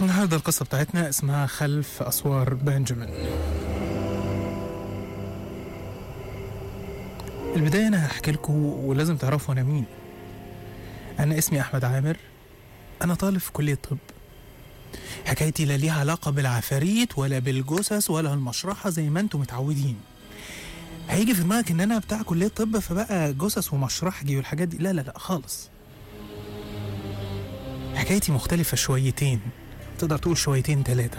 النهارده القصة بتاعتنا اسمها خلف أسوار بنجامين البداية أنا هحكي لكم ولازم تعرفوا أنا مين أنا اسمي أحمد عامر أنا طالب في كلية طب حكايتي لا ليها علاقة بالعفاريت ولا بالجثث ولا المشرحة زي ما انتم متعودين هيجي في دماغك ان انا بتاع كلية طب فبقى جثث ومشرحجي والحاجات دي لا لا لا خالص حكايتي مختلفة شويتين تقدر تقول شويتين ثلاثة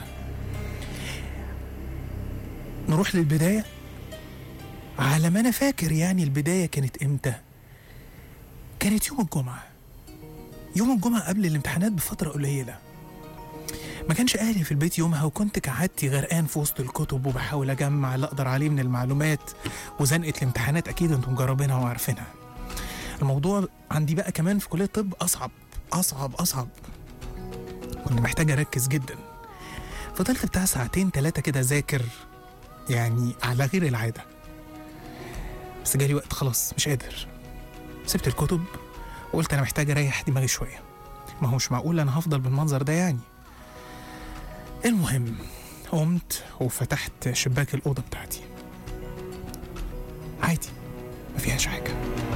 نروح للبداية على ما أنا فاكر يعني البداية كانت إمتى كانت يوم الجمعة يوم الجمعة قبل الامتحانات بفترة قليلة ما كانش أهلي في البيت يومها وكنت كعادتي غرقان في وسط الكتب وبحاول أجمع اللي أقدر عليه من المعلومات وزنقة الامتحانات أكيد أنتم مجربينها وعارفينها الموضوع عندي بقى كمان في كلية الطب أصعب أصعب أصعب كنت محتاج أركز جدا فضلت بتاع ساعتين تلاتة كده أذاكر يعني على غير العادة بس جالي وقت خلاص مش قادر سبت الكتب وقلت أنا محتاج أريح دماغي شوية ما هو مش معقول أنا هفضل بالمنظر ده يعني المهم قمت وفتحت شباك الأوضة بتاعتي عادي ما فيهاش حاجة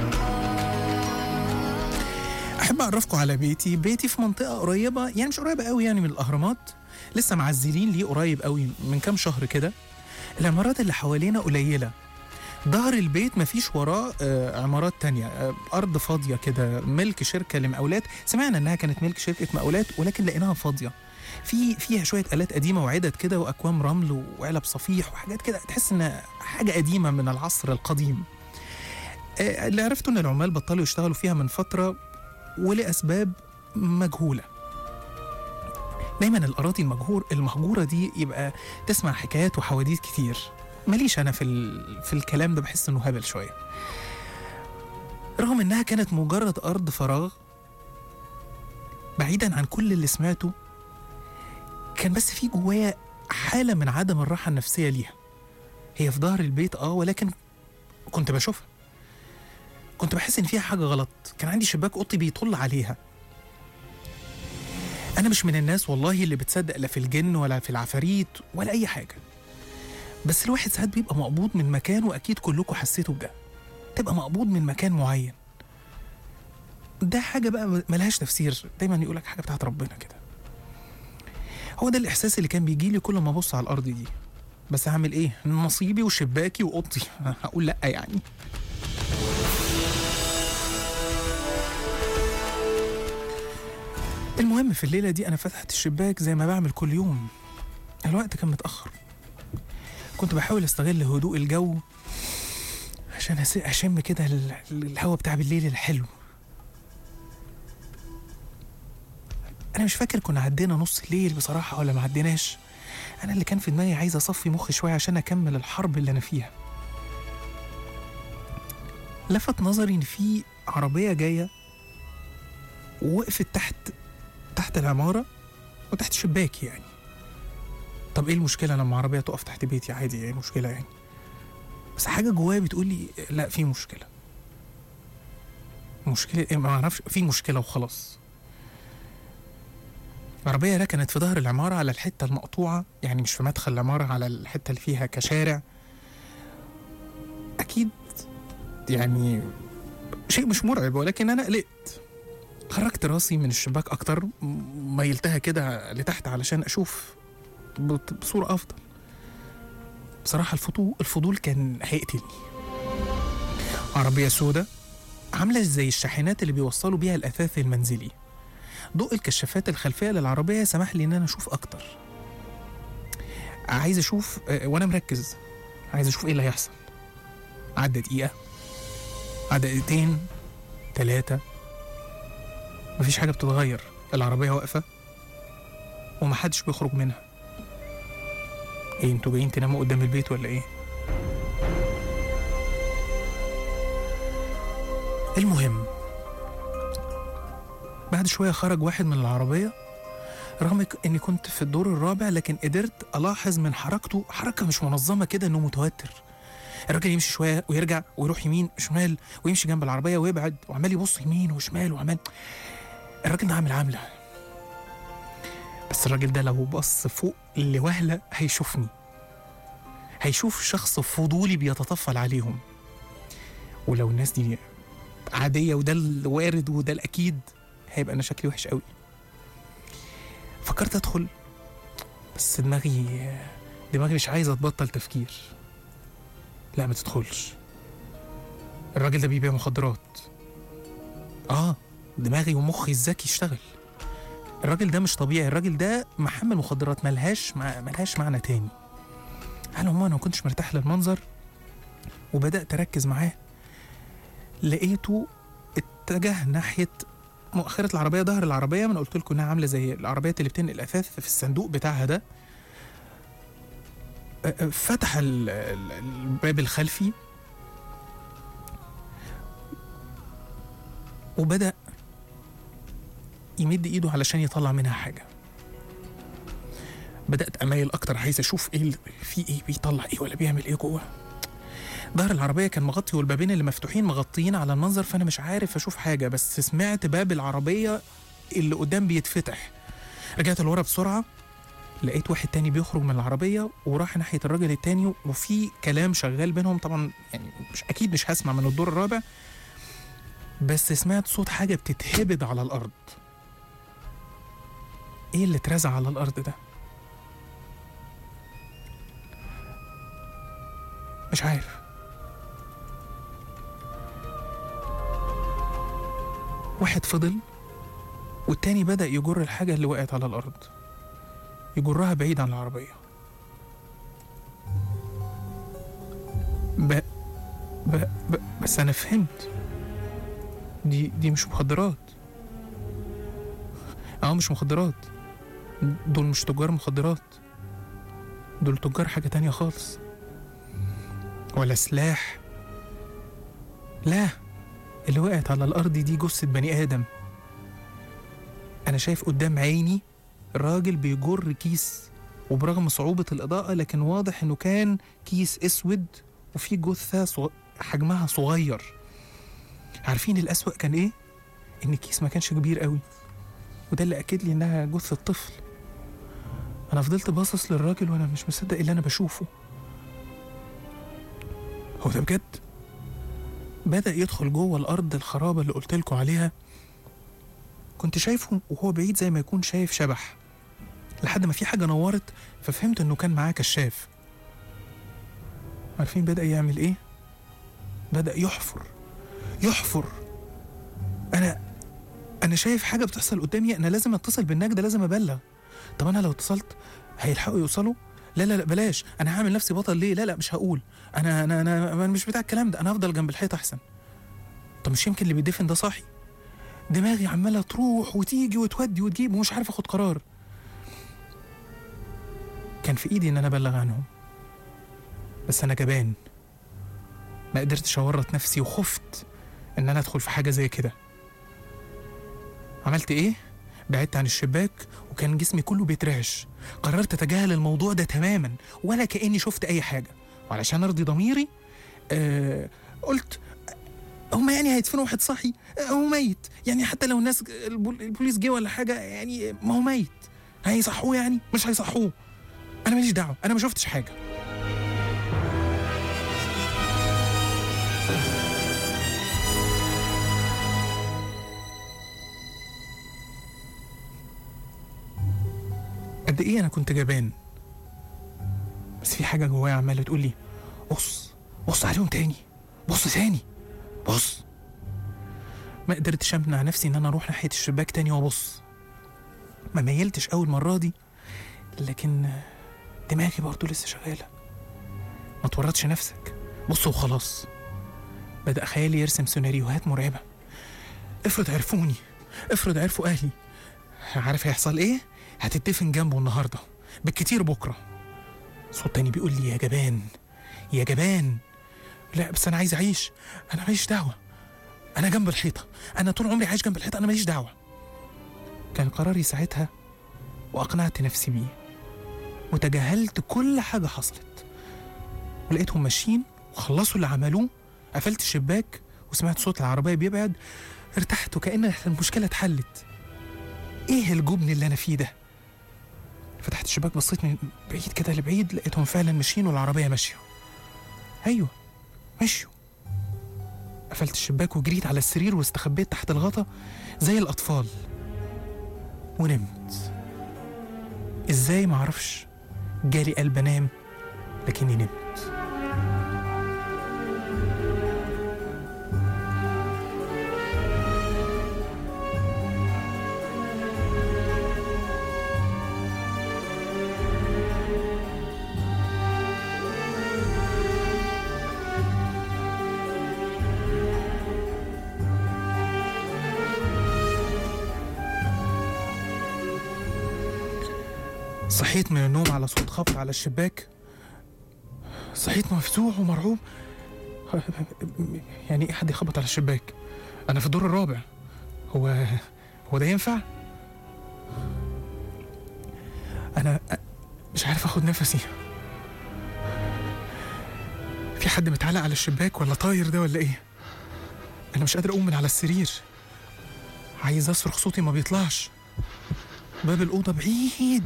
أحب أعرفكم على بيتي بيتي في منطقة قريبة يعني مش قريبة قوي يعني من الأهرامات لسه معزلين ليه قريب قوي من كام شهر كده العمارات اللي حوالينا قليلة ظهر البيت مفيش وراه آه، عمارات تانية آه، أرض فاضية كده ملك شركة لمقاولات سمعنا إنها كانت ملك شركة مقاولات ولكن لقيناها فاضية في فيها شوية آلات قديمة وعدد كده وأكوام رمل وعلب صفيح وحاجات كده تحس إن حاجة قديمة من العصر القديم آه، اللي عرفته إن العمال بطلوا يشتغلوا فيها من فترة ولأسباب مجهولة دايما الأراضي المجهور المهجورة دي يبقى تسمع حكايات وحواديت كتير ماليش أنا في, ال... في الكلام ده بحس إنه هبل شوية رغم إنها كانت مجرد أرض فراغ بعيدا عن كل اللي سمعته كان بس في جوايا حالة من عدم الراحة النفسية ليها هي في ظهر البيت اه ولكن كنت بشوفها كنت بحس ان فيها حاجة غلط كان عندي شباك اوضتي بيطل عليها انا مش من الناس والله اللي بتصدق لا في الجن ولا في العفاريت ولا اي حاجة بس الواحد ساعات بيبقى مقبوض من مكان واكيد كلكم حسيتوا بده تبقى مقبوض من مكان معين ده حاجة بقى ملهاش تفسير دايما يقولك حاجة بتاعت ربنا كده هو ده الإحساس اللي كان بيجيلي كل ما أبص على الأرض دي بس هعمل إيه؟ نصيبي وشباكي وأوضتي هقول لأ يعني المهم في الليلة دي أنا فتحت الشباك زي ما بعمل كل يوم الوقت كان متأخر كنت بحاول استغل هدوء الجو عشان أس- أشم كده ال- الهوا بتاع بالليل الحلو أنا مش فاكر كنا عدينا نص الليل بصراحة ولا ما عديناش أنا اللي كان في دماغي عايز أصفي مخي شوية عشان أكمل الحرب اللي أنا فيها لفت نظري إن في عربية جاية ووقفت تحت تحت العمارة وتحت شباكي يعني طب ايه المشكلة لما عربية تقف تحت بيتي عادي ايه المشكلة يعني بس حاجة جوايا بتقول لي لا في مشكلة مشكلة ايه ما اعرفش في مشكلة وخلاص العربية ركنت في ظهر العمارة على الحتة المقطوعة يعني مش في مدخل العمارة على الحتة اللي فيها كشارع أكيد يعني شيء مش مرعب ولكن أنا قلقت خرجت راسي من الشباك أكتر م- ميلتها كده لتحت علشان أشوف بط- بصورة أفضل بصراحة الفضول الفضول كان هيقتلني عربية سودة عاملة زي الشاحنات اللي بيوصلوا بيها الأثاث المنزلي ضوء الكشافات الخلفية للعربية سمح لي إن أنا أشوف أكتر عايز أشوف آه، وأنا مركز عايز أشوف إيه اللي هيحصل عدى دقيقة عدى دقيقتين تلاتة مفيش حاجة بتتغير العربية واقفة ومحدش بيخرج منها ايه انتوا جايين تناموا قدام البيت ولا ايه المهم بعد شوية خرج واحد من العربية رغم ك- اني كنت في الدور الرابع لكن قدرت الاحظ من حركته حركة مش منظمة كده انه متوتر الراجل يمشي شوية ويرجع ويروح يمين شمال ويمشي جنب العربية ويبعد وعمال يبص يمين وشمال وعمال الراجل ده عامل عاملة بس الراجل ده لو بص فوق لوهلة هيشوفني هيشوف شخص فضولي بيتطفل عليهم ولو الناس دي عادية وده الوارد وده الأكيد هيبقى أنا شكلي وحش قوي فكرت أدخل بس دماغي دماغي مش عايزة تبطل تفكير لا ما تدخلش الراجل ده بيبيع مخدرات اه دماغي ومخي الذكي يشتغل الراجل ده مش طبيعي الراجل ده محمل مخدرات ملهاش مع... ملهاش معنى تاني على العموم انا ما كنتش مرتاح للمنظر وبدات اركز معاه لقيته اتجه ناحيه مؤخرة العربية ظهر العربية ما انا قلت لكم انها عاملة زي العربيات اللي بتنقل الاثاث في الصندوق بتاعها ده أ- أ- فتح ال- ال- الباب الخلفي وبدأ يمد ايده علشان يطلع منها حاجة بدأت أميل أكتر عايز أشوف إيه ال- في إيه بيطلع إيه ولا بيعمل إيه جوه ظهر العربية كان مغطي والبابين اللي مفتوحين مغطيين على المنظر فأنا مش عارف أشوف حاجة بس سمعت باب العربية اللي قدام بيتفتح رجعت لورا بسرعة لقيت واحد تاني بيخرج من العربية وراح ناحية الراجل التاني وفي كلام شغال بينهم طبعا يعني مش أكيد مش هسمع من الدور الرابع بس سمعت صوت حاجة بتتهبد على الأرض إيه اللي اترزع على الأرض ده؟ مش عارف واحد فضل والتاني بدأ يجر الحاجة اللي وقعت على الأرض يجرها بعيد عن العربية ب... ب... ب... بس أنا فهمت دي دي مش مخدرات اه مش مخدرات دول مش تجار مخدرات دول تجار حاجة تانية خالص ولا سلاح لا اللي وقعت على الأرض دي جثة بني آدم أنا شايف قدام عيني راجل بيجر كيس وبرغم صعوبة الإضاءة لكن واضح إنه كان كيس أسود وفيه جثة صغ... حجمها صغير عارفين الأسوأ كان إيه؟ إن الكيس ما كانش كبير قوي وده اللي أكد لي إنها جثة طفل أنا فضلت باصص للراجل وأنا مش مصدق اللي أنا بشوفه هو ده بجد؟ بدأ يدخل جوه الأرض الخرابة اللي قلت لكم عليها كنت شايفه وهو بعيد زي ما يكون شايف شبح لحد ما في حاجة نورت ففهمت إنه كان معاه كشاف عارفين بدأ يعمل إيه؟ بدأ يحفر يحفر أنا أنا شايف حاجة بتحصل قدامي أنا لازم أتصل بالنجدة لازم أبلغ طب أنا لو اتصلت هيلحقوا يوصلوا؟ لا لا لا بلاش أنا هعمل نفسي بطل ليه؟ لا لا مش هقول أنا أنا أنا, أنا مش بتاع الكلام ده أنا هفضل جنب الحيط أحسن طب مش يمكن اللي بيدفن ده صاحي؟ دماغي عمالة تروح وتيجي وتودي وتجيب ومش عارف أخد قرار كان في إيدي إن أنا أبلغ عنهم بس أنا جبان ما قدرتش أورط نفسي وخفت إن أنا أدخل في حاجة زي كده عملت إيه؟ بعدت عن الشباك وكان جسمي كله بيترعش قررت أتجاهل الموضوع ده تماما ولا كأني شفت أي حاجة وعلشان أرضي ضميري آه قلت هما يعني هيدفنوا واحد صاحي آه، هو ميت يعني حتى لو الناس البول- البوليس جه ولا حاجة يعني ما هو ميت هيصحوه يعني مش هيصحوه أنا ماليش دعوة أنا ما شفتش حاجة قد ايه انا كنت جبان بس في حاجه جوايا عماله تقول لي بص بص عليهم تاني بص تاني بص ما قدرتش امنع نفسي ان انا اروح ناحيه الشباك تاني وابص ما ميلتش اول مره دي لكن دماغي برضه لسه شغاله ما تورطش نفسك بص وخلاص بدأ خيالي يرسم سيناريوهات مرعبة افرض عرفوني افرض عرفوا أهلي عارف هيحصل إيه؟ هتدفن جنبه النهاردة بالكتير بكرة صوت تاني بيقول لي يا جبان يا جبان لا بس أنا عايز أعيش أنا ماليش دعوة أنا جنب الحيطة أنا طول عمري عايش جنب الحيطة أنا ماليش دعوة كان قراري ساعتها وأقنعت نفسي بيه وتجاهلت كل حاجة حصلت ولقيتهم ماشيين وخلصوا اللي عملوه قفلت الشباك وسمعت صوت العربية بيبعد ارتحت وكأن المشكلة اتحلت ايه الجبن اللي انا فيه ده فتحت الشباك بصيت من بعيد كده لبعيد لقيتهم فعلا ماشيين والعربيه ماشيه ايوه مشيوا قفلت الشباك وجريت على السرير واستخبيت تحت الغطا زي الاطفال ونمت ازاي معرفش جالي قلب انام لكني نمت صحيت من النوم على صوت خبط على الشباك صحيت مفزوع ومرعوب يعني ايه حد يخبط على الشباك انا في الدور الرابع هو هو ده ينفع انا مش عارف اخد نفسي في حد متعلق على الشباك ولا طاير ده ولا ايه انا مش قادر اقوم من على السرير عايز اصرخ صوتي ما بيطلعش باب الاوضه بعيد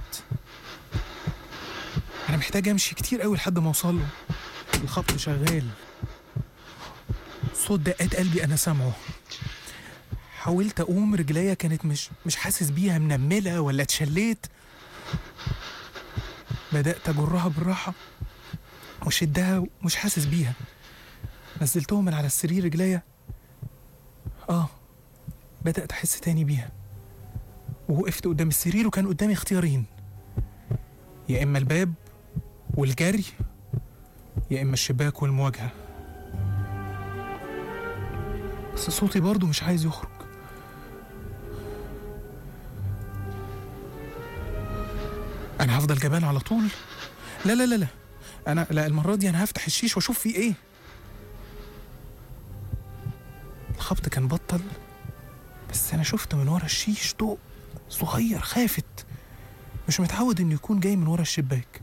انا محتاج امشي كتير قوي لحد ما اوصل له الخبط شغال صوت دقات قلبي انا سامعه حاولت اقوم رجليا كانت مش مش حاسس بيها منمله ولا اتشليت بدات اجرها بالراحه وشدها ومش حاسس بيها نزلتهم من على السرير رجليا اه بدات احس تاني بيها ووقفت قدام السرير وكان قدامي اختيارين يا اما الباب والجري يا اما الشباك والمواجهه بس صوتي برضه مش عايز يخرج انا هفضل جبان على طول لا لا لا لا انا لا المره دي انا هفتح الشيش واشوف فيه ايه الخبط كان بطل بس انا شفت من ورا الشيش ضوء صغير خافت مش متعود انه يكون جاي من ورا الشباك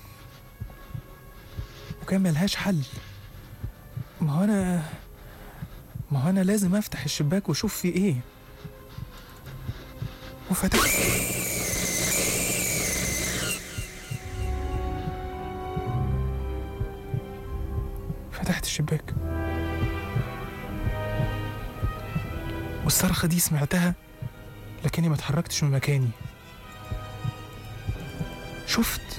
وكان ملهاش حل ما هو انا ما هو انا لازم افتح الشباك واشوف فيه ايه وفتحت فتحت الشباك والصرخة دي سمعتها لكني ما اتحركتش من مكاني شفت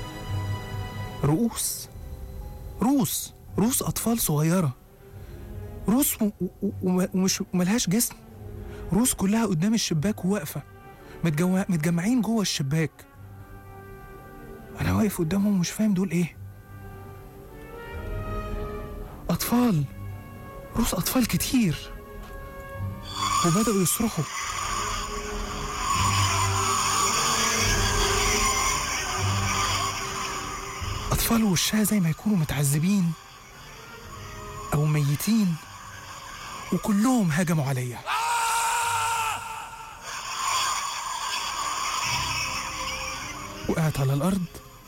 رؤوس روس روس أطفال صغيرة روس و- و- و- ومش ملهاش جسم روس كلها قدام الشباك وواقفة متجو... متجمعين جوه الشباك أنا واقف قدامهم ومش فاهم دول إيه أطفال روس أطفال كتير وبدأوا يصرخوا أطفال وشها زي ما يكونوا متعذبين أو ميتين وكلهم هجموا عليا وقعت على الأرض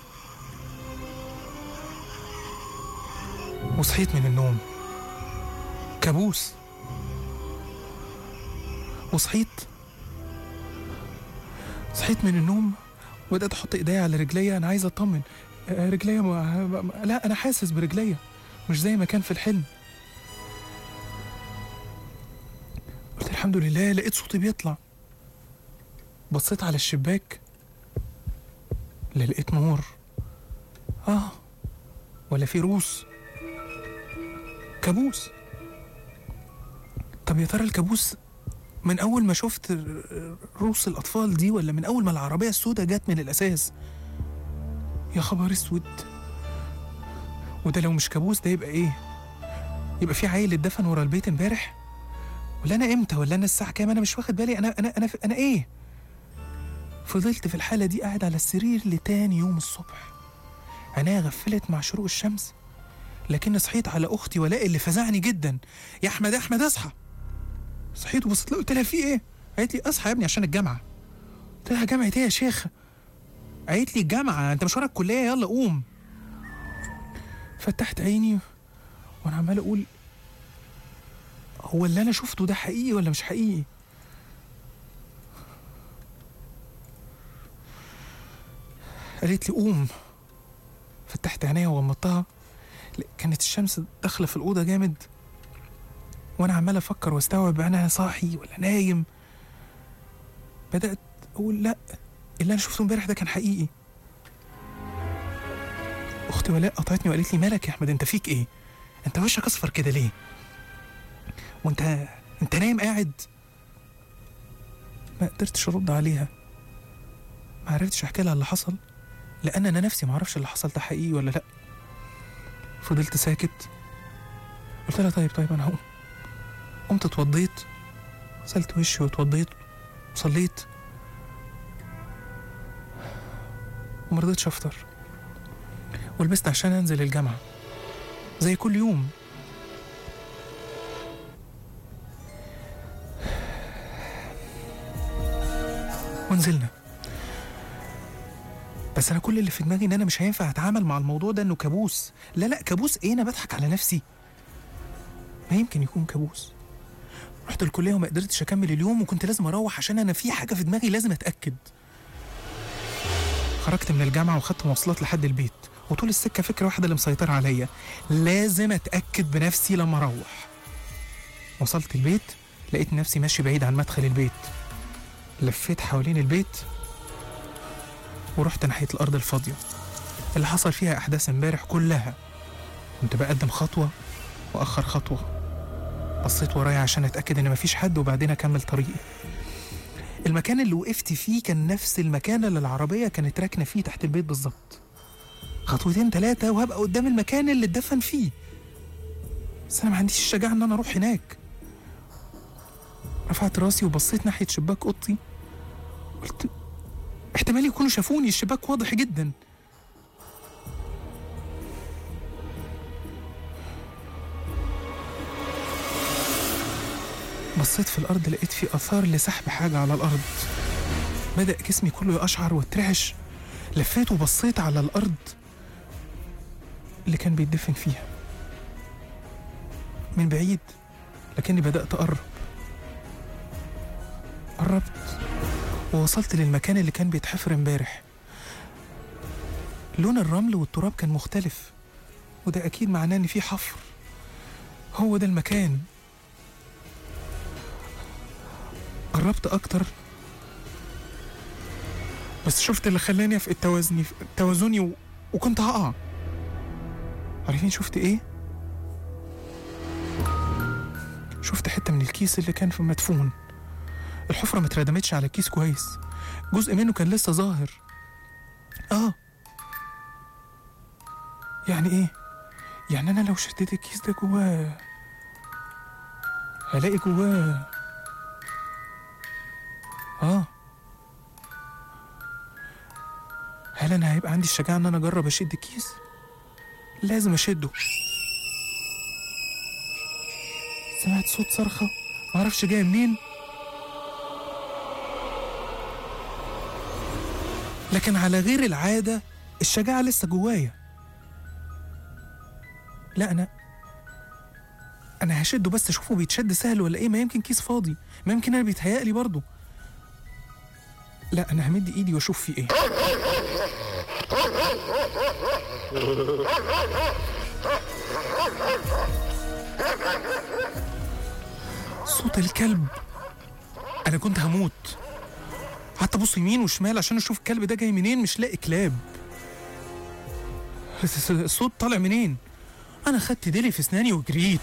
وصحيت من النوم كابوس وصحيت صحيت من النوم وبدأت أحط إيديا على رجليا أنا عايز أطمن آه، رجليا ما... ما- لا أنا حاسس برجليا مش زي ما كان في الحلم قلت الحمد لله لقيت صوتي بيطلع بصيت على الشباك لا لقيت نور اه ولا في روس كابوس طب يا ترى الكابوس من اول ما شفت ر- روس الاطفال دي ولا من اول ما العربيه السوداء جت من الاساس يا خبر اسود وده لو مش كابوس ده يبقى ايه يبقى في عيل اتدفن ورا البيت امبارح ولا انا امتى ولا انا الساعه كام انا مش واخد بالي انا انا انا انا ايه فضلت في الحاله دي قاعد على السرير لتاني يوم الصبح عينيا غفلت مع شروق الشمس لكن صحيت على اختي ولاء اللي فزعني جدا يا احمد يا احمد اصحى صحيت وبصيت لها قلت لها في ايه قالت لي اصحى يا ابني عشان الجامعه قلت لها جامعه ايه يا شيخ قالت لي الجامعه انت مش وراك الكليه يلا قوم فتحت عيني وانا عمال اقول هو اللي انا شفته ده حقيقي ولا مش حقيقي قالت لي قوم فتحت عينيا وغمضتها لا، كانت الشمس داخله في الاوضه جامد وانا عمال افكر واستوعب انا صاحي ولا نايم بدات اقول لا اللي انا شفته امبارح ده كان حقيقي اختي ولاء قطعتني وقالت لي مالك يا احمد انت فيك ايه انت وشك اصفر كده ليه وانت انت نايم قاعد ما قدرتش ارد عليها ما عرفتش احكي لها اللي حصل لان انا نفسي ما اعرفش اللي حصل ده حقيقي ولا لا فضلت ساكت قلت لها طيب طيب انا هقوم قمت اتوضيت غسلت وشي واتوضيت وصليت وما رضيتش افطر ولبست عشان انزل الجامعه زي كل يوم ونزلنا بس انا كل اللي في دماغي ان انا مش هينفع اتعامل مع الموضوع ده انه كابوس لا لا كابوس ايه انا بضحك على نفسي ما يمكن يكون كابوس رحت الكليه وما قدرتش اكمل اليوم وكنت لازم اروح عشان انا في حاجه في دماغي لازم اتاكد خرجت من الجامعه وخدت مواصلات لحد البيت وطول السكه فكره واحده اللي مسيطره عليا لازم اتاكد بنفسي لما اروح وصلت البيت لقيت نفسي ماشي بعيد عن مدخل البيت لفيت حوالين البيت ورحت ناحيه الارض الفاضيه اللي حصل فيها احداث امبارح كلها كنت بقدم خطوه واخر خطوه بصيت ورايا عشان اتاكد ان مفيش حد وبعدين اكمل طريقي المكان اللي وقفت فيه كان نفس المكان اللي العربيه كانت راكنه فيه تحت البيت بالظبط خطوتين ثلاثه وهبقى قدام المكان اللي اتدفن فيه بس انا ما عنديش الشجاعه ان انا اروح هناك رفعت راسي وبصيت ناحيه شباك اوضتي قلت احتمال يكونوا شافوني الشباك واضح جدا بصيت في الأرض لقيت في آثار لسحب حاجة على الأرض بدأ جسمي كله يقشعر واترعش لفيت وبصيت على الأرض اللي كان بيتدفن فيها من بعيد لكني بدأت أقرب قربت ووصلت للمكان اللي كان بيتحفر امبارح لون الرمل والتراب كان مختلف وده أكيد معناه إن في حفر هو ده المكان قربت أكتر بس شفت اللي خلاني أفقد توازني توازني و... وكنت هقع عارفين شفت إيه؟ شفت حتة من الكيس اللي كان في مدفون الحفرة ما اتردمتش على الكيس كويس جزء منه كان لسه ظاهر اه يعني ايه يعني انا لو شديت الكيس ده جواه هلاقي جواه اه هل انا هيبقى عندي الشجاعة ان انا اجرب اشد الكيس لازم اشده سمعت صوت صرخة معرفش جاية منين لكن على غير العادة الشجاعة لسه جوايا لا أنا أنا هشده بس أشوفه بيتشد سهل ولا إيه ما يمكن كيس فاضي ما يمكن أنا بيتهيألي برضه لا أنا همد إيدي وأشوف فيه إيه صوت الكلب أنا كنت هموت قعدت ابص يمين وشمال عشان اشوف الكلب ده جاي منين مش لاقي كلاب الصوت طالع منين انا خدت ديلي في اسناني وجريت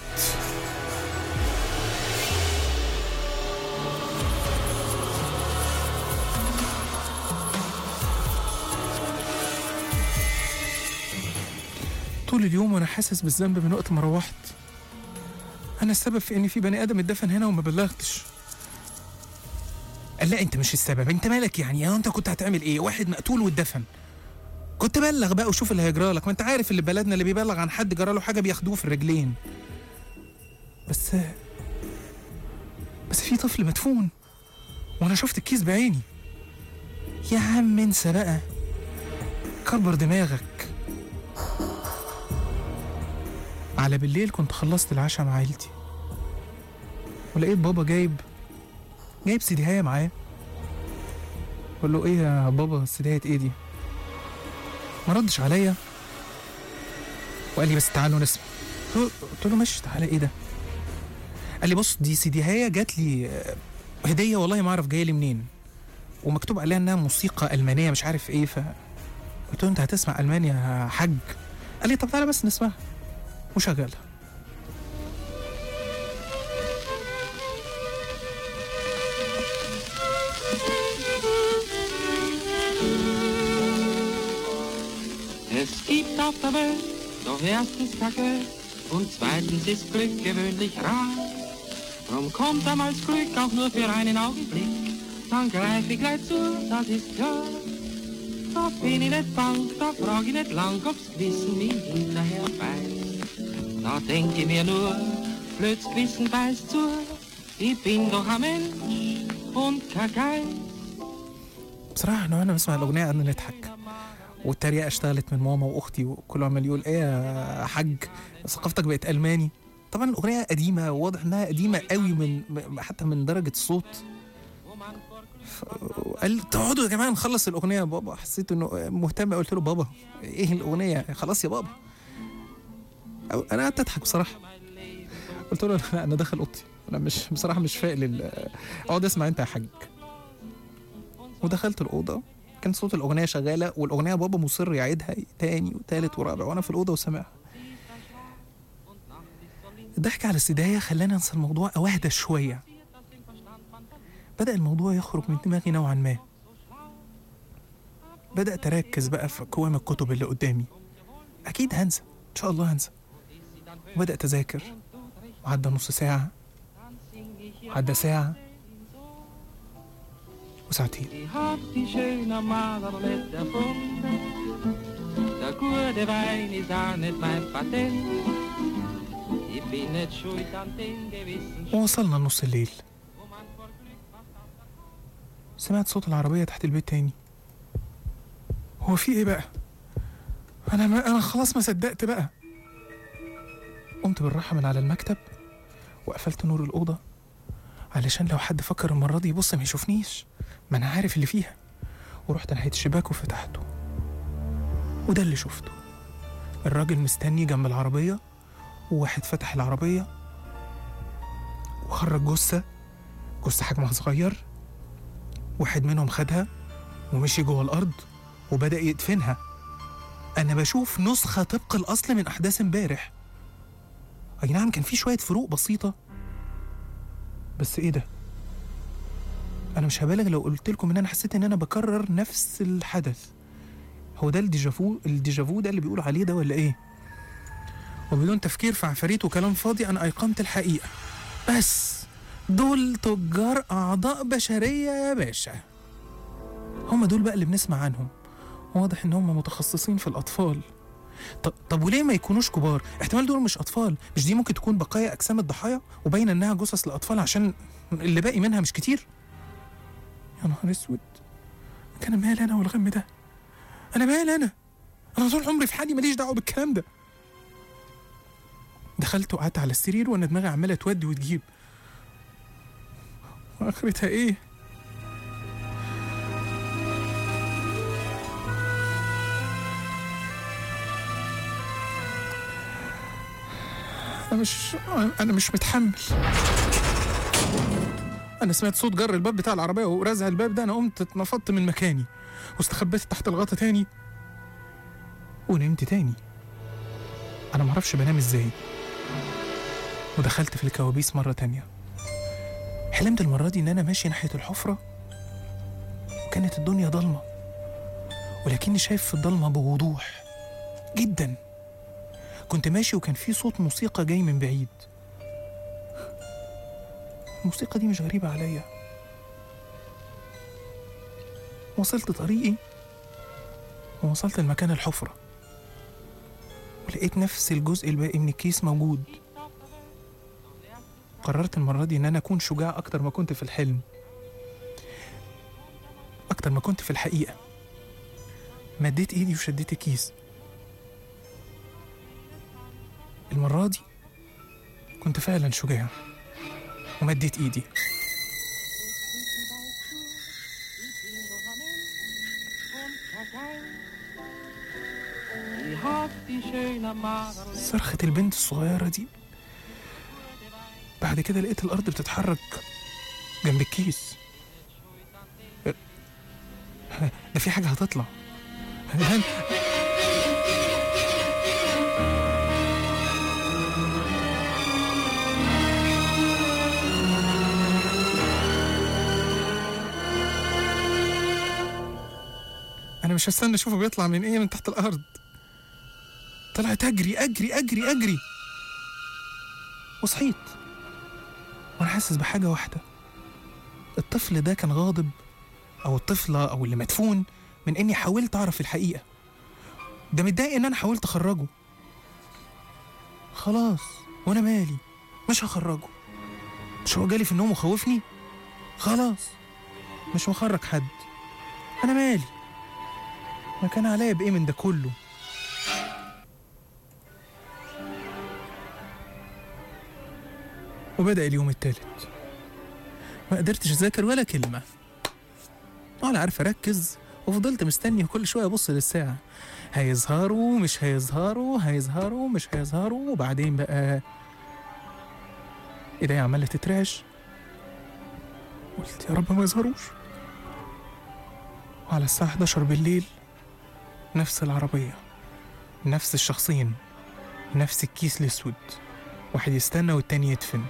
طول اليوم وانا حاسس بالذنب من وقت ما روحت انا السبب في ان في بني ادم اتدفن هنا وما بلغتش قال لا انت مش السبب انت مالك يعني اه انت كنت هتعمل ايه واحد مقتول واتدفن كنت بلغ بقى وشوف اللي هيجرى لك ما انت عارف اللي بلدنا اللي بيبلغ عن حد جرى له حاجه بياخدوه في الرجلين بس بس في طفل مدفون وانا شفت الكيس بعيني يا عم انسى بقى كبر دماغك على بالليل كنت خلصت العشاء مع عيلتي ولقيت بابا جايب جايب سيديهاية معاه بقول له ايه يا بابا سيديهاية ايه دي ما ردش عليا وقال لي بس تعالوا نسمع قلت له- قلت له ماشي تعالى ايه ده قال لي بص دي سي دي هي جات لي آه، هديه والله ما اعرف جايه لي منين ومكتوب عليها انها موسيقى المانيه مش عارف ايه ف قلت له انت هتسمع الماني يا حاج قال لي طب تعالى بس نسمعها وشغلها Es gibt auf der Welt doch erstens Kacke und zweitens ist Glück gewöhnlich rar. Drum kommt damals Glück auch nur für einen Augenblick, dann greif ich gleich zu, das ist klar. Da bin ich nicht bang, da frag ich nicht lang, ob's Gewissen mich hinterher beißt. Da denk ich mir nur, blöds Gewissen beißt zu, ich bin doch ein Mensch und kein Geist. بصراحه احنا وانا بنسمع الاغنيه قعدنا نضحك والتريقه اشتغلت من ماما واختي وكله عمال يقول ايه يا حاج ثقافتك بقت الماني طبعا الاغنيه قديمه وواضح انها قديمه قوي من م- حتى من درجه الصوت ف- قال تقعدوا يا جماعه نخلص الاغنيه يا بابا حسيت انه مهتم قلت له بابا ايه الاغنيه خلاص يا بابا أو انا قعدت اضحك بصراحه قلت له لا انا داخل اوضتي انا مش بصراحه مش فايق لل اقعد اسمع انت يا حاج ودخلت الأوضة كان صوت الأغنية شغالة والأغنية بابا مصر يعيدها تاني وتالت ورابع وأنا في الأوضة وسامعها الضحك على السداية خلاني أنسى الموضوع أو أهدى شوية بدأ الموضوع يخرج من دماغي نوعا ما بدأت أركز بقى في قوام الكتب اللي قدامي أكيد هنسى إن شاء الله هنسى وبدأت أذاكر وعدى نص ساعة وعدى ساعة وساعتين Ich hab die schöne Maler nicht erfunden. Der gute Wein ist auch nicht mein Patent. Ich bin nicht schuld an den gewissen ووصلنا لنص الليل سمعت صوت العربية تحت البيت تاني هو في ايه بقى؟ انا ما انا خلاص ما صدقت بقى قمت بالراحة من على المكتب وقفلت نور الأوضة علشان لو حد فكر المرة دي يبص ما يشوفنيش ما أنا عارف اللي فيها ورحت ناحية الشباك وفتحته وده اللي شفته الراجل مستني جنب العربية وواحد فتح العربية وخرج جثة جثة حجمها صغير واحد منهم خدها ومشي جوه الأرض وبدأ يدفنها أنا بشوف نسخة طبق الأصل من أحداث امبارح أي نعم كان في شوية فروق بسيطة بس إيه ده؟ أنا مش هبالغ لو قلت لكم إن أنا حسيت إن أنا بكرر نفس الحدث هو ده الديجافو الديجافو ده اللي بيقولوا عليه ده ولا إيه؟ وبدون تفكير في عفاريت وكلام فاضي أنا أيقنت الحقيقة بس دول تجار أعضاء بشرية يا باشا هم دول بقى اللي بنسمع عنهم واضح إن هم متخصصين في الأطفال طب, طب وليه ما يكونوش كبار؟ احتمال دول مش أطفال مش دي ممكن تكون بقايا أجسام الضحايا وباين إنها جثث لأطفال عشان اللي باقي منها مش كتير يا نهار أسود كان مال أنا والغم ده أنا مال أنا أنا طول عمري في حالي ماليش دعوة بالكلام ده دخلت وقعدت على السرير وانا دماغي عماله تودي وتجيب واخرتها ايه انا مش انا مش متحمل انا سمعت صوت جر الباب بتاع العربيه ورزع الباب ده انا قمت اتنفضت من مكاني واستخبيت تحت الغطا تاني ونمت تاني انا معرفش بنام ازاي ودخلت في الكوابيس مرة تانية حلمت المرة دي إن أنا ماشي ناحية الحفرة وكانت الدنيا ضلمة ولكني شايف في الضلمة بوضوح جدا كنت ماشي وكان في صوت موسيقى جاي من بعيد الموسيقى دي مش غريبة عليا وصلت طريقي ووصلت لمكان الحفرة ولقيت نفس الجزء الباقي من الكيس موجود قررت المرة دي إن أنا أكون شجاع أكتر ما كنت في الحلم أكتر ما كنت في الحقيقة مديت إيدي وشديت الكيس المرة دي كنت فعلا شجاع ومديت إيدي die schöne Madeleine. صرخة البنت الصغيرة دي بعد كده لقيت الأرض بتتحرك جنب الكيس ده في حاجة هتطلع هل- أنا مش هستنى أشوفه بيطلع من إيه من تحت الأرض طلعت أجري أجري أجري أجري وصحيت وأنا حاسس بحاجة واحدة الطفل ده كان غاضب أو الطفلة أو اللي مدفون من إني حاولت أعرف الحقيقة ده متضايق إن أنا حاولت أخرجه خلاص وأنا مالي مش هخرجه مش هو جالي في النوم وخوفني خلاص مش مخرج حد أنا مالي ما كان عليا بإيه من ده كله وبدأ اليوم التالت ما قدرتش أذاكر ولا كلمة ولا عارف أركز وفضلت مستني كل شوية أبص للساعة هيظهروا مش هيظهروا هيظهروا مش هيظهروا وبعدين بقى إيديا عمالة تترعش قلت يا رب ما يظهروش وعلى الساعة 11 بالليل نفس العربية نفس الشخصين نفس الكيس الأسود واحد يستنى والتاني يدفن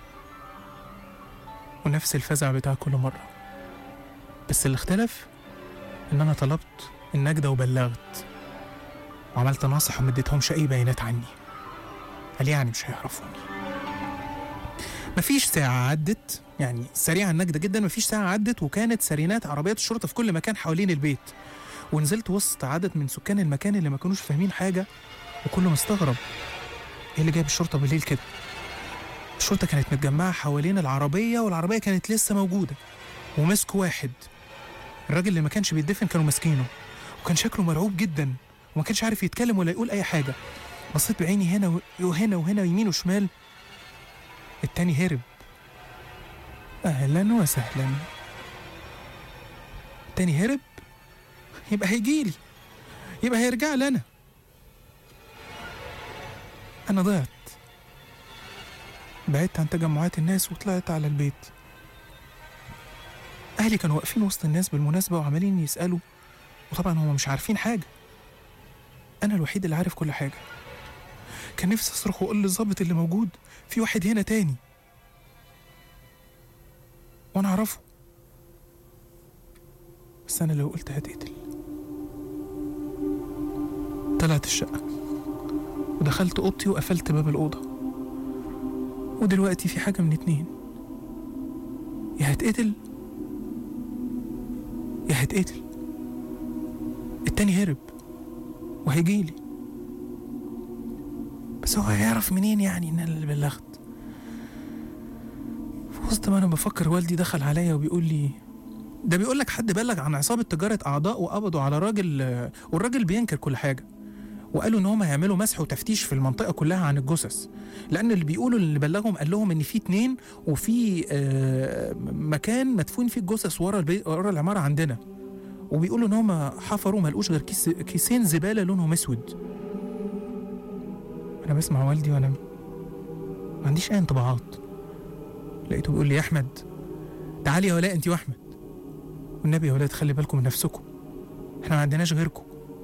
ونفس الفزع بتاع كل مرة بس اللي اختلف إن أنا طلبت النجدة وبلغت وعملت ناصح وما اديتهمش أي بيانات عني قال يعني مش هيعرفوني مفيش ساعة عدت يعني سريعة النجدة جدا مفيش ساعة عدت وكانت سرينات عربيات الشرطة في كل مكان حوالين البيت ونزلت وسط عدد من سكان المكان اللي ما كانوش فاهمين حاجة وكله مستغرب ايه اللي جايب الشرطة بالليل كده الشرطة كانت متجمعة حوالين العربية والعربية كانت لسه موجودة ومسكوا واحد الراجل اللي ما كانش بيدفن كانوا ماسكينه وكان شكله مرعوب جدا وما كانش عارف يتكلم ولا يقول أي حاجة بصيت بعيني هنا و- وهنا وهنا يمين وشمال التاني هرب أهلا وسهلا التاني هرب يبقى هيجيلي يبقى هيرجع لي أنا أنا ضعت بعدت عن تجمعات الناس وطلعت على البيت أهلي كانوا واقفين وسط الناس بالمناسبة وعمالين يسألوا وطبعا هم مش عارفين حاجة أنا الوحيد اللي عارف كل حاجة كان نفسي أصرخ وأقول للظابط اللي موجود في واحد هنا تاني وأنا أعرفه بس أنا لو قلت هتقتل طلعت الشقة ودخلت اوضتي وقفلت باب الاوضه ودلوقتي في حاجه من اتنين يا هتقتل يا هتقتل التاني هرب وهيجيلي بس هو هيعرف منين يعني ان انا اللي بلغت في وسط ما انا بفكر والدي دخل عليا وبيقول لي ده بيقول لك حد بلغ عن عصابه تجاره اعضاء وقبضوا على راجل آه، والراجل بينكر كل حاجه وقالوا ان هم هيعملوا مسح وتفتيش في المنطقه كلها عن الجثث لان اللي بيقولوا اللي بلغهم قال لهم ان في اتنين وفي آه، مكان مدفون فيه الجثث ورا البيت ورا العماره عندنا وبيقولوا ان هم حفروا ما لقوش غير كيس كيسين زباله لونهم اسود انا بسمع والدي وانا ما عنديش اي انطباعات لقيته بيقول لي يا احمد تعالي يا ولاء انت واحمد والنبي يا ولاد خلي بالكم من نفسكم احنا ما عندناش غيركم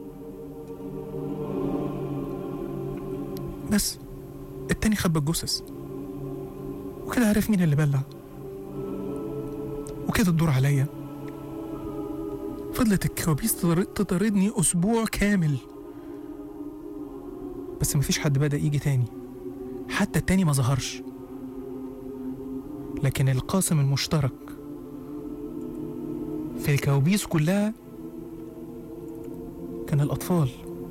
بس التاني خبى الجثث وكده عرف مين اللي بلع وكده الدور عليا فضلت الكوابيس تطر- تطاردني أسبوع كامل بس مفيش حد بدأ يجي تاني حتى التاني ما ظهرش لكن القاسم المشترك في الكوابيس كلها كان الأطفال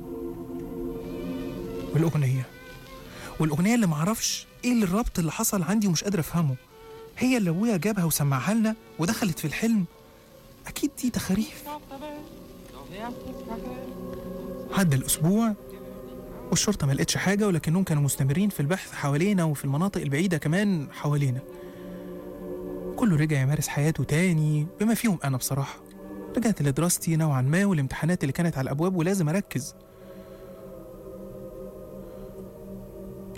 والأغنية والأغنية اللي معرفش إيه اللي الربط اللي حصل عندي ومش قادر أفهمه هي اللي أبويا جابها وسمعها لنا ودخلت في الحلم أكيد دي تخاريف Auf der Welt, doch erst ist Kacke. عدى الأسبوع والشرطة ما لقتش حاجة ولكنهم كانوا مستمرين في البحث حوالينا وفي المناطق البعيدة كمان حوالينا كله رجع يمارس حياته تاني بما فيهم أنا بصراحة رجعت لدراستي نوعا ما والامتحانات اللي كانت على الأبواب ولازم أركز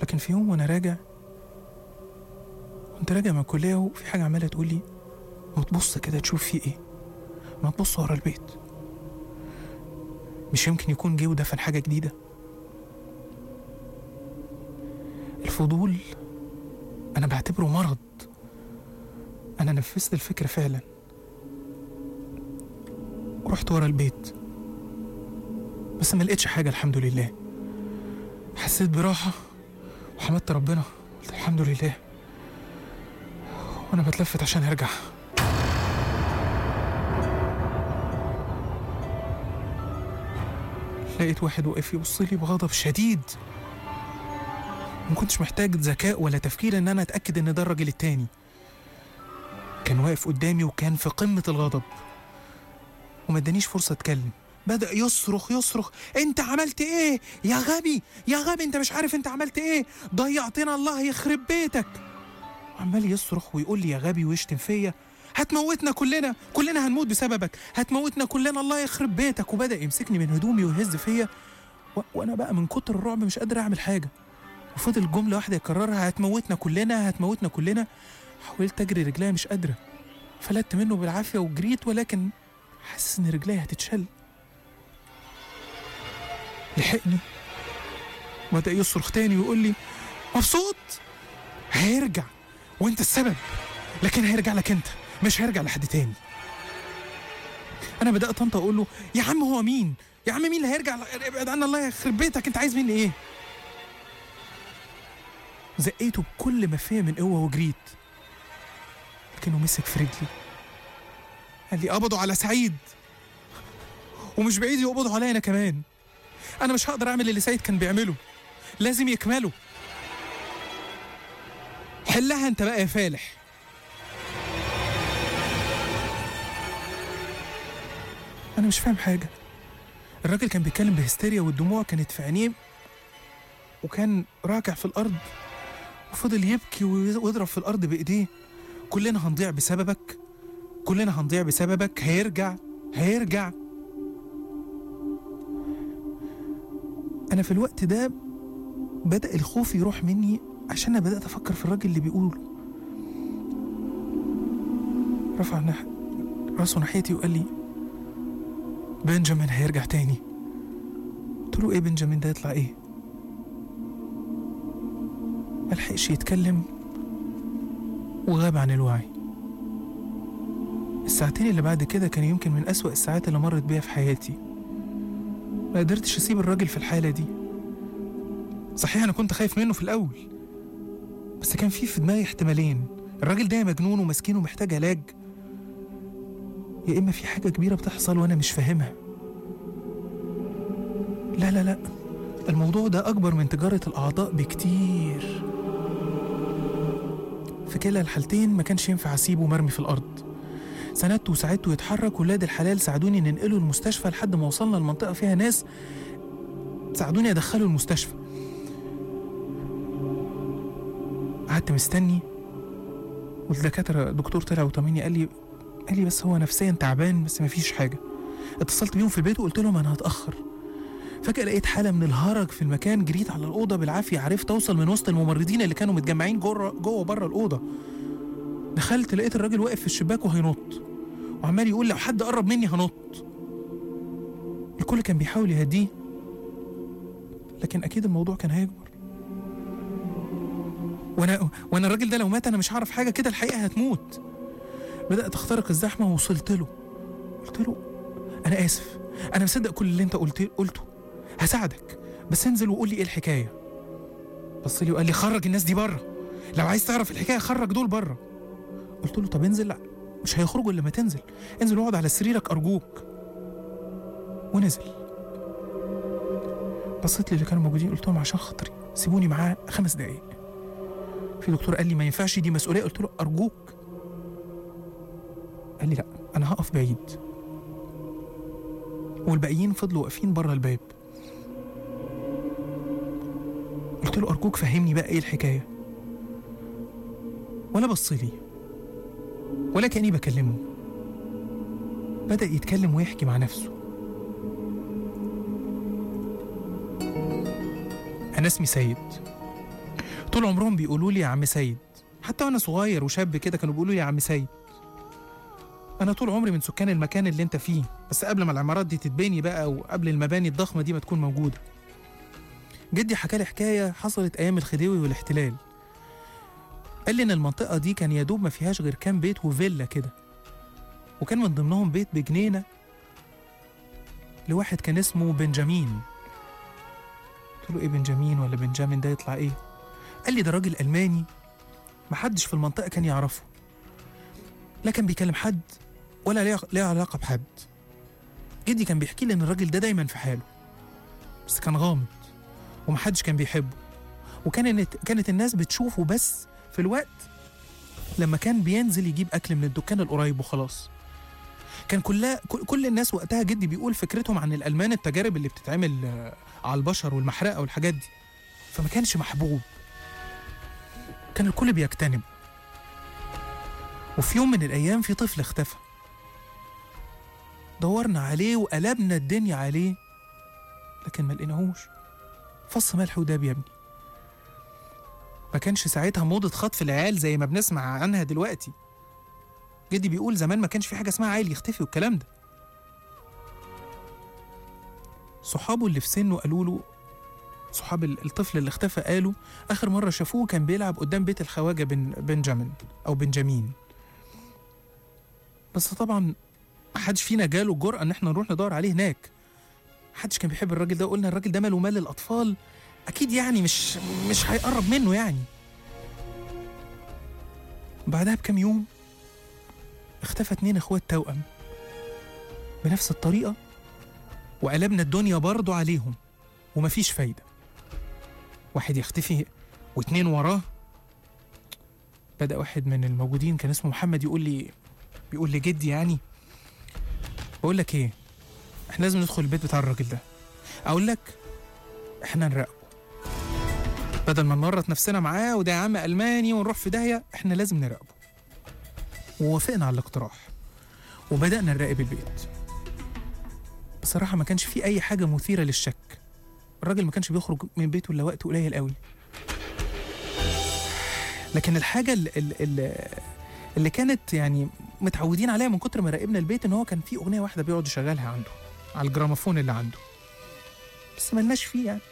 لكن في يوم وانا راجع كنت راجع من الكليه وفي حاجه عماله تقول لي ما تبص كده تشوف في ايه ما تبص ورا البيت مش يمكن يكون جه ودفن حاجه جديده الفضول انا بعتبره مرض انا نفذت الفكره فعلا رحت ورا البيت بس ما لقيتش حاجه الحمد لله حسيت براحه وحمدت ربنا قلت الحمد لله وانا بتلفت عشان ارجع لقيت واحد واقف يبص لي بغضب شديد ما كنتش محتاج ذكاء ولا تفكير ان انا اتاكد ان ده الراجل التاني كان واقف قدامي وكان في قمه الغضب وما ادانيش فرصه اتكلم بدا يصرخ يصرخ انت عملت ايه يا غبي يا غبي انت مش عارف انت عملت ايه ضيعتنا الله يخرب بيتك عمال يصرخ ويقول لي يا غبي ويشتم فيا هتموتنا كلنا كلنا هنموت بسببك هتموتنا كلنا الله يخرب بيتك وبدا يمسكني من هدومي ويهز فيا و... وانا بقى من كتر الرعب مش قادر اعمل حاجه وفضل جمله واحده يكررها هتموتنا كلنا هتموتنا كلنا حاولت اجري رجليا مش قادره فلت منه بالعافيه وجريت ولكن حاسس ان رجليا هتتشل لحقني بدأ يصرخ تاني ويقول لي مبسوط هيرجع وانت السبب لكن هيرجع لك انت مش هيرجع لحد تاني انا بدأت انطق اقول له يا عم هو مين يا عم مين اللي هيرجع ابعد عنا الله يخرب بيتك انت عايز مني ايه زقيته بكل ما فيا من قوه وجريت لكنه مسك في رجلي قال لي قبضوا على سعيد ومش بعيد يقبضوا عليا انا كمان انا مش هقدر اعمل اللي سعيد كان بيعمله لازم يكملوا حلها انت بقى يا فالح انا مش فاهم حاجه الراجل كان بيتكلم بهستيريا والدموع كانت في عينيه وكان راكع في الارض وفضل يبكي ويضرب في الارض بايديه كلنا هنضيع بسببك كلنا هنضيع بسببك هيرجع هيرجع انا في الوقت ده بدا الخوف يروح مني عشان انا بدات افكر في الراجل اللي بيقوله رفع نح... راسه ناحيتي وقال لي بنجامين هيرجع تاني قلت له ايه بنجامين ده يطلع ايه ملحقش يتكلم وغاب عن الوعي الساعتين اللي بعد كده كان يمكن من أسوأ الساعات اللي مرت بيها في حياتي ما قدرتش أسيب الراجل في الحالة دي صحيح أنا كنت خايف منه في الأول بس كان في في دماغي احتمالين الراجل ده يا مجنون ومسكين ومحتاج علاج يا إما في حاجة كبيرة بتحصل وأنا مش فاهمها لا لا لا الموضوع ده أكبر من تجارة الأعضاء بكتير في كلا الحالتين ما كانش ينفع أسيبه مرمي في الأرض سندته وساعدته يتحرك ولاد الحلال ساعدوني ننقله المستشفى لحد ما وصلنا لمنطقة فيها ناس ساعدوني أدخله المستشفى قعدت مستني والدكاترة الدكتور طلع وطمني قال لي قال لي بس هو نفسيا تعبان بس مفيش حاجة اتصلت بيهم في البيت وقلت لهم أنا هتأخر فجأة لقيت حالة من الهرج في المكان جريت على الأوضة بالعافية عرفت أوصل من وسط الممرضين اللي كانوا متجمعين جوه جوه بره الأوضة دخلت لقيت الراجل واقف في الشباك وهينط وعمال يقول لو حد قرب مني هنط الكل كان بيحاول يهديه لكن أكيد الموضوع كان هيكبر وانا وانا الراجل ده لو مات انا مش هعرف حاجه كده الحقيقه هتموت بدات اخترق الزحمه ووصلت له قلت له انا اسف انا مصدق كل اللي انت قلت قلته هساعدك بس انزل وقول لي ايه الحكايه بص لي وقال لي خرج الناس دي بره لو عايز تعرف الحكايه خرج دول بره قلت له طب انزل لا مش هيخرجوا الا لما تنزل انزل واقعد على سريرك ارجوك ونزل بصيت لي اللي كانوا موجودين قلت لهم عشان خاطري سيبوني معاه خمس دقايق في دكتور قال لي ما ينفعش دي مسؤوليه قلت له ارجوك قال لي لا انا هقف بعيد والباقيين فضلوا واقفين بره الباب قلت له ارجوك فهمني بقى ايه الحكايه ولا بص لي ولا كاني بكلمه بدا يتكلم ويحكي مع نفسه انا اسمي سيد طول عمرهم بيقولوا لي يا عم سيد حتى وانا صغير وشاب كده كانوا بيقولوا لي يا عم سيد انا طول عمري من سكان المكان اللي انت فيه بس قبل ما العمارات دي تتبني بقى وقبل المباني الضخمه دي ما تكون موجوده جدي حكى لي حكايه حصلت ايام الخديوي والاحتلال قال لي ان المنطقه دي كان يا دوب ما فيهاش غير كام بيت وفيلا كده وكان من ضمنهم بيت بجنينه لواحد كان اسمه بنجامين قلت له ايه بنجامين ولا بنجامين ده يطلع ايه قال لي ده راجل الماني محدش في المنطقه كان يعرفه لا كان بيكلم حد ولا ليه ليه علاقه بحد جدي كان بيحكي لي ان الراجل ده دايما في حاله بس كان غامض ومحدش كان بيحبه وكانت كانت الناس بتشوفه بس في الوقت لما كان بينزل يجيب اكل من الدكان القريب وخلاص كان كلها كل- كل الناس وقتها جدي بيقول فكرتهم عن الالمان التجارب اللي بتتعمل آه، على البشر والمحرقه والحاجات دي فما كانش محبوب كان الكل بيجتنب وفي يوم من الايام في طفل اختفى دورنا عليه وقلبنا الدنيا عليه لكن ما لقيناهوش فص ملح وداب يا ابني ما كانش ساعتها موضة خطف العيال زي ما بنسمع عنها دلوقتي جدي بيقول زمان ما كانش في حاجة اسمها عيل يختفي والكلام ده صحابه اللي في سنه قالوا له صحاب ال- الطفل اللي اختفى قالوا آخر مرة شافوه كان بيلعب قدام بيت الخواجة بن بنجامين أو بنجامين بس طبعا محدش فينا جاله الجرأة إن احنا نروح ندور عليه هناك محدش كان بيحب الراجل ده وقلنا الراجل ده ماله مال الأطفال أكيد يعني مش مش هيقرب منه يعني بعدها بكام يوم اختفى اتنين اخوات توأم بنفس الطريقة وقلبنا الدنيا برضه عليهم ومفيش فايدة واحد يختفي واتنين وراه بدأ واحد من الموجودين كان اسمه محمد يقول لي بيقول لي جدي يعني بقول لك ايه احنا لازم ندخل البيت بتاع الراجل ده اقول لك احنا نراقبه بدل ما نورط نفسنا معاه وده يا عم الماني ونروح في داهيه احنا لازم نراقبه ووافقنا على الاقتراح وبدأنا نراقب البيت بصراحة ما كانش في أي حاجة مثيرة للشك الراجل ما كانش بيخرج من بيته إلا وقت قليل قوي لكن الحاجة اللي, اللي كانت يعني متعودين عليها من كتر ما راقبنا البيت إن هو كان في أغنية واحدة بيقعد يشغلها عنده على الجراموفون اللي عنده بس ملناش فيه يعني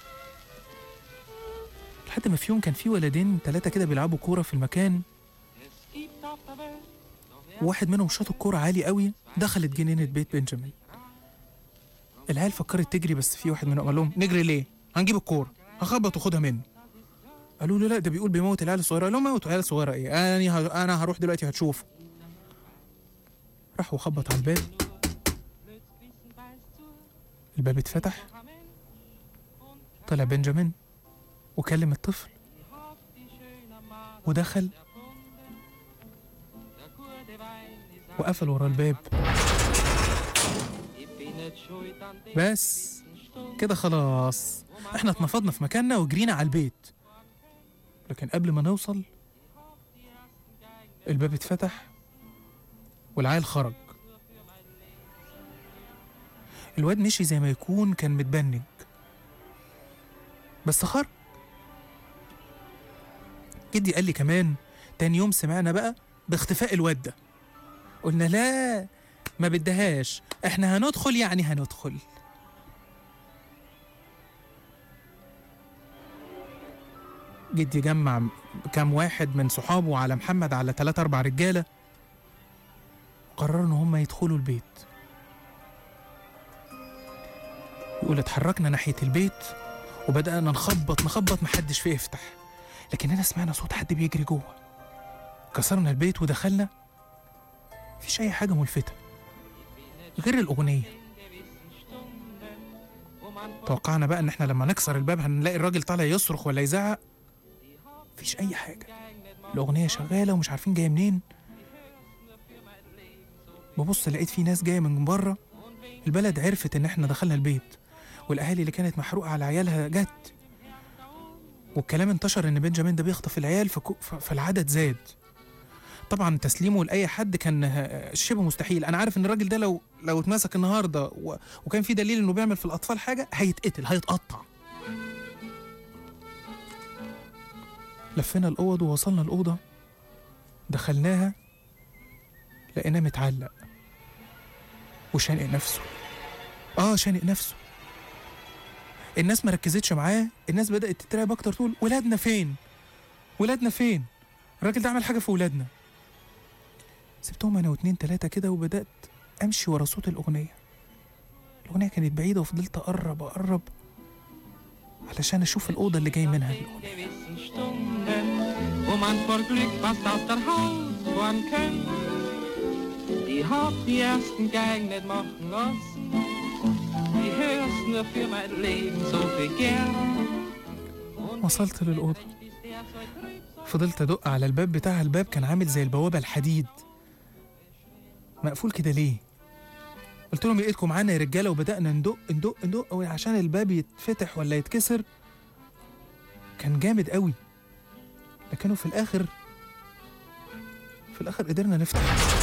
لحد ما في يوم كان في ولدين ثلاثة كده بيلعبوا كورة في المكان Es gibt auf der Welt noch وواحد منهم شاط الكورة عالي قوي دخلت جنينة بيت بنجامين العيال فكرت تجري بس في واحد منهم قال لهم نجري ليه؟ هنجيب الكورة هخبط وخدها منه قالوا له لا ده بيقول بيموت العيال الصغيرة قال لهم موتوا العيال الصغيرة ايه؟ انا ه- انا هروح دلوقتي هتشوفوا راح وخبط على الباب Blödsbissen beißt zu, الباب اتفتح Amen. Und طلع بنجامين وكلم الطفل hofft die schöne Maler ودخل erfunden. Der gute Wein ist وقفل ورا الباب Ich bin nicht schuld an den بس Stunden, كده خلاص احنا اتنفضنا في مكاننا وجرينا على البيت لكن قبل ما نوصل الباب اتفتح والعيل خرج الواد مشي زي ما يكون كان متبنج بس خرج جدي قال لي كمان تاني يوم سمعنا بقى باختفاء الواد ده قلنا لا ما بدهاش احنا هندخل يعني هندخل جدي جمع كام واحد من صحابه على محمد على ثلاثة أربع رجالة قرروا إن هم يدخلوا البيت يقول اتحركنا ناحية البيت وبدأنا نخبط نخبط محدش فيه يفتح لكننا سمعنا صوت حد بيجري جوه كسرنا البيت ودخلنا مفيش أي حاجة ملفتة غير الأغنية gewissen Stunden, wo man توقعنا بقى إن إحنا لما نكسر الباب هنلاقي الراجل طالع يصرخ ولا يزعق مفيش أي حاجة الأغنية شغالة ومش عارفين جاية منين ببص لقيت في ناس جاية من بره البلد عرفت إن إحنا دخلنا البيت والأهالي اللي كانت محروقة على عيالها جت والكلام انتشر إن بنجامين ده بيخطف العيال فكو- ف- فالعدد زاد طبعا تسليمه لأي حد كان آه، شبه مستحيل أنا عارف إن الراجل ده لو لو اتمسك النهاردة و- وكان في دليل إنه بيعمل في الأطفال حاجة هيتقتل هيتقطع لفينا الأوض ووصلنا الأوضة دخلناها لقيناه متعلق وشانق نفسه اه شانق نفسه الناس ما ركزتش معاه الناس بدأت تترعب أكتر تقول ولادنا فين ولادنا فين الراجل ده عمل حاجة في ولادنا سبتهم أنا واتنين تلاتة كده وبدأت أمشي ورا صوت الأغنية الأغنية كانت بعيدة وفضلت أقرب أقرب علشان أشوف الأوضة اللي جاي منها الأغنية gewissen Stunden, wo man vor Glück fast aus der Haut fahren könnte. Die hat die ersten Geigen nicht machen lassen. Die hörst nur für mein Leben so viel gern. Und وصلت للأوضة ist der so trüb, so فضلت أدق على الباب بتاعها الباب كان عامل زي البوابة الحديد مقفول كده ليه قلت لهم لقيتكم معانا يا رجاله وبدأنا ندق ندق ندق عشان الباب يتفتح ولا يتكسر كان جامد قوي لكنه في الآخر في الآخر قدرنا نفتح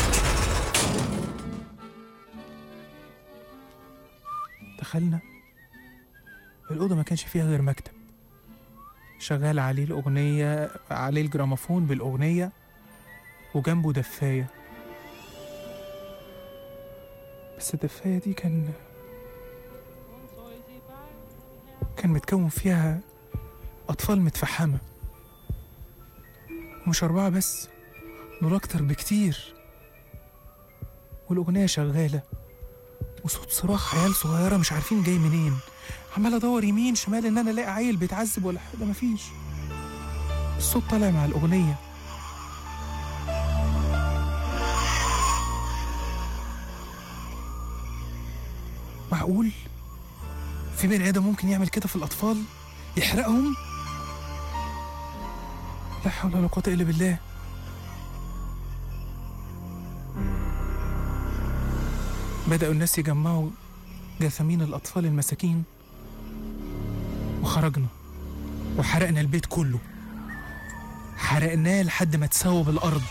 دخلنا الأوضة ما كانش فيها غير مكتب شغال عليه الأغنية عليه الجراموفون بالأغنية وجنبه دفاية بس الدفاية دي كان كان متكون فيها أطفال متفحمة ومش أربعة بس دول أكتر بكتير والأغنية شغالة وصوت صراخ عيال صغيرة مش عارفين جاي منين عمال أدور يمين شمال إن أنا ألاقي عيل بيتعذب ولا حاجة مفيش الصوت طالع مع الأغنية معقول في بني آدم ممكن يعمل كده في الأطفال يحرقهم لا حول ولا قوة إلا بالله بدأوا الناس يجمعوا جثامين الأطفال المساكين وخرجنا وحرقنا البيت كله حرقناه لحد ما تسوى بالأرض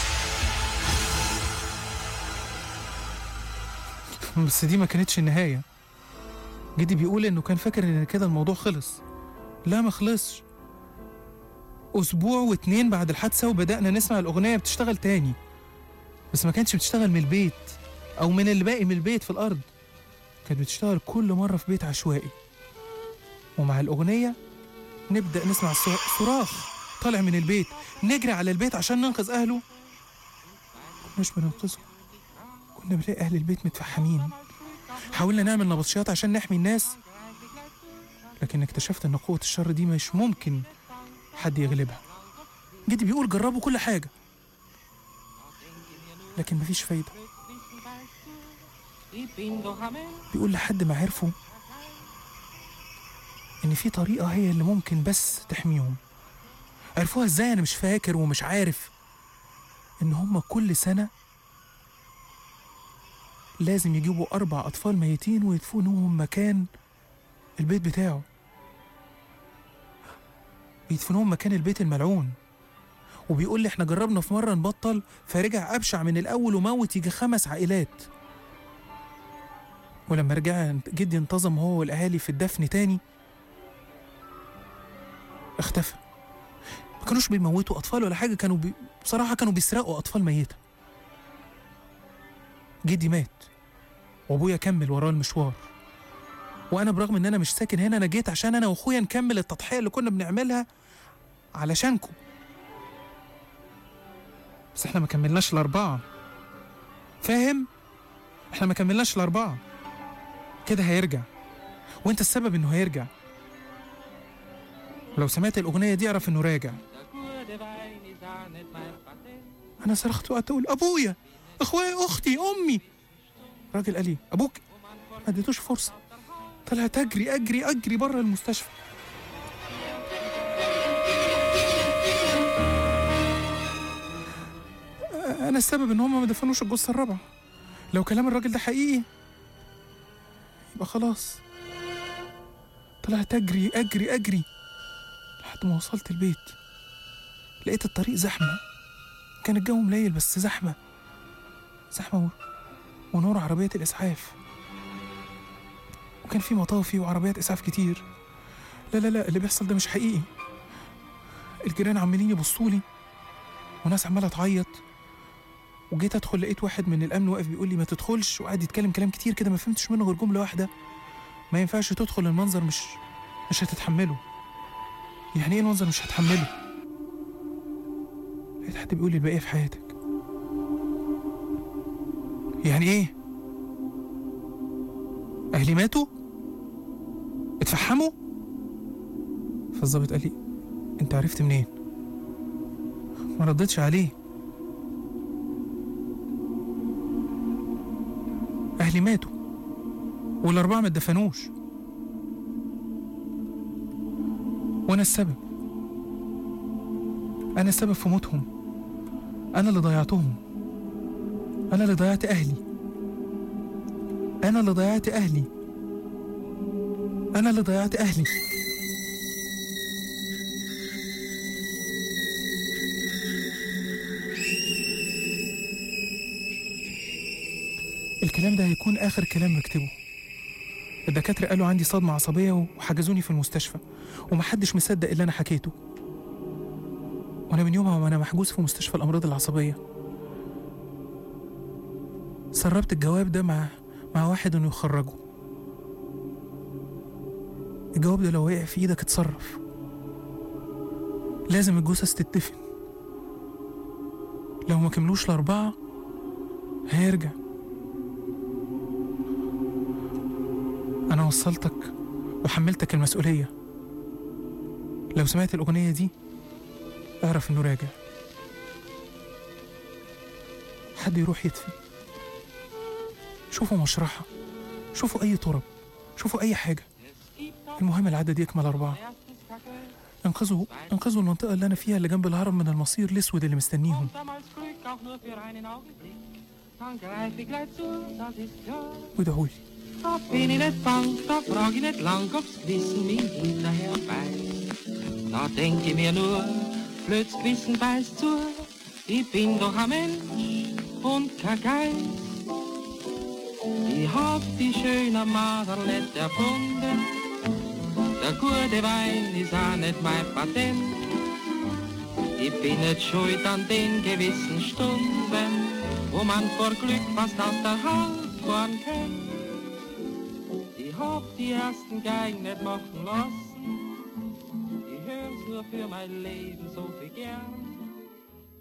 بس دي ما كانتش النهاية جدي بيقول إنه كان فاكر إن كده الموضوع خلص لا ما خلصش أسبوع واتنين بعد الحادثة وبدأنا نسمع الأغنية بتشتغل تاني بس ما كانتش بتشتغل من البيت أو من اللي باقي من البيت في الأرض كانت بتشتغل كل مرة في بيت عشوائي ومع الأغنية نبدأ نسمع الص- صراخ طالع من البيت نجري على البيت عشان ننقذ أهله كناش بننقذهم كنا بنلاقي أهل البيت متفحمين حاولنا نعمل نبطشيات عشان نحمي الناس لكن اكتشفت إن قوة الشر دي مش ممكن حد يغلبها جدي بيقول جربوا كل حاجة لكن مفيش فايدة ich bin doch am Ende. بيقول لحد ما عرفوا إن في طريقة هي اللي ممكن بس تحميهم عرفوها إزاي أنا مش فاكر ومش عارف إن هما كل سنة لازم يجيبوا أربع أطفال ميتين ويدفنوهم مكان البيت بتاعه بيدفنوهم مكان البيت الملعون وبيقول لي احنا جربنا في مرة نبطل فرجع أبشع من الأول وموت يجي خمس عائلات ولما رجع جدي انتظم هو والأهالي في الدفن تاني اختفى ما كانوش بيموتوا أطفال ولا حاجة كانوا بي... بصراحة كانوا بيسرقوا أطفال ميتة جدي مات وأبويا كمل وراه المشوار وأنا برغم إن أنا مش ساكن هنا أنا جيت عشان أنا وأخويا نكمل التضحية اللي كنا بنعملها علشانكم بس احنا ما كملناش الأربعة فاهم؟ احنا ما كملناش الأربعة كده هيرجع وانت السبب انه هيرجع ولو سمعت الأغنية دي اعرف انه راجع Der gute Wein ist auch nicht mein Patent. أنا صرخت وقعدت أقول أبويا أخويا أختي أمي راجل قال لي أبوك ما اديتوش فرصة طلعت أجري أجري أجري بره المستشفى أنا السبب إن هما ما دفنوش الجثة الرابعة لو كلام الراجل ده حقيقي يبقى خلاص طلعت أجري أجري أجري لحد ما وصلت البيت لقيت الطريق زحمة كان الجو مليل بس زحمة زحمة و... ونور عربيات الإسعاف وكان في مطافي وعربيات إسعاف كتير لا لا لا اللي بيحصل ده مش حقيقي الجيران عمالين يبصوا لي وناس عماله تعيط وجيت ادخل لقيت واحد من الامن واقف بيقول لي ما تدخلش وقعد يتكلم كلام كتير كده ما فهمتش منه غير جمله واحده ما ينفعش تدخل المنظر مش مش هتتحمله يعني ايه المنظر مش هتحمله لقيت حد بيقول لي البقيه في حياتك يعني ايه اهلي ماتوا اتفحموا فالظابط قال لي انت عرفت منين ما ردتش عليه اهلي ماتوا والاربعه ما اتدفنوش وانا السبب انا السبب في موتهم انا اللي ضيعتهم انا اللي ضيعت اهلي انا اللي ضيعت اهلي انا اللي ضيعت اهلي الكلام ده هيكون آخر كلام بكتبه الدكاترة قالوا عندي صدمة عصبية وحجزوني في المستشفى ومحدش مصدق اللي أنا حكيته وأنا من يومها وأنا محجوز في مستشفى الأمراض العصبية سربت الجواب ده مع مع واحد إنه يخرجه الجواب ده لو وقع في إيدك اتصرف لازم الجثث تتدفن لو ما كملوش الأربعة هيرجع أنا وصلتك وحملتك المسؤولية لو سمعت الأغنية دي اعرف إنه راجع حد يروح يدفن شوفوا مشرحة شوفوا أي تراب شوفوا أي حاجة المهم العدد يكمل أربعة انقذوا انقذوا المنطقة اللي أنا فيها اللي جنب الهرم من المصير الأسود اللي مستنيهم Kommt damals Glück auch nur für einen Augenblick, dann greif ich gleich zu, das ist klar. وادعوا لي Da bin ich nicht bang, da frag ich nicht lang, ob's Gewissen mich hinterher beißt. Da denk ich mir nur, blöds Gewissen beißt zu, ich bin doch ein Mensch und kein Geist. Ich hab die schöne Mader nicht erfunden, der gute Wein ist auch nicht mein Patent. Ich bin nicht schuld an den gewissen Stunden, wo man vor Glück fast aus der Haut fahren kann. Ich hab die ersten Geigen nicht machen lassen. Ich hör's nur für mein Leben so viel gern.